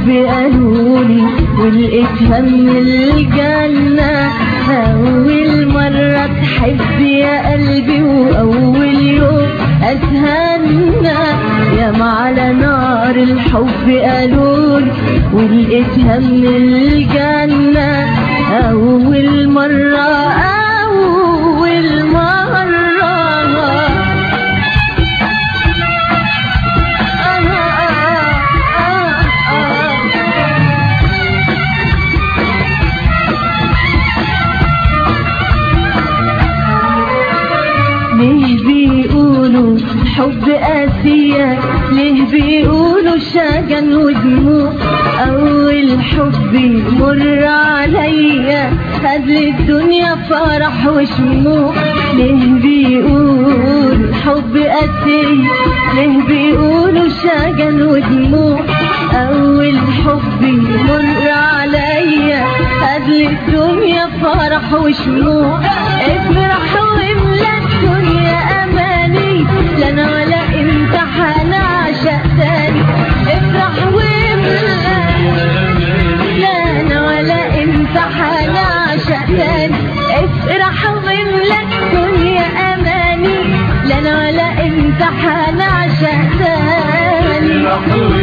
قالولي ولقيتها من الجنة أول مرة تحب يا قلبي وأول يوم أتهنى يا على نار الحب قالولي ولقيتها من الجنة أول مرة أول مرة ليه بيقولوا حب قاسية ليه بيقولوا شجن ودموع أول حب يمر عليا هدل الدنيا فرح وشموع ليه بيقولوا حب قاسية ليه بيقولوا شجن ودموع أول حب يمر عليا هدل الدنيا فرح وشموع افرح واملى الدنيا اماني لا انا ولا انت هنعشق تاني افرح واملى لا انا ولا انت هنعشق تاني افرح واملى الدنيا اماني لا انا ولا انت هنعشق تاني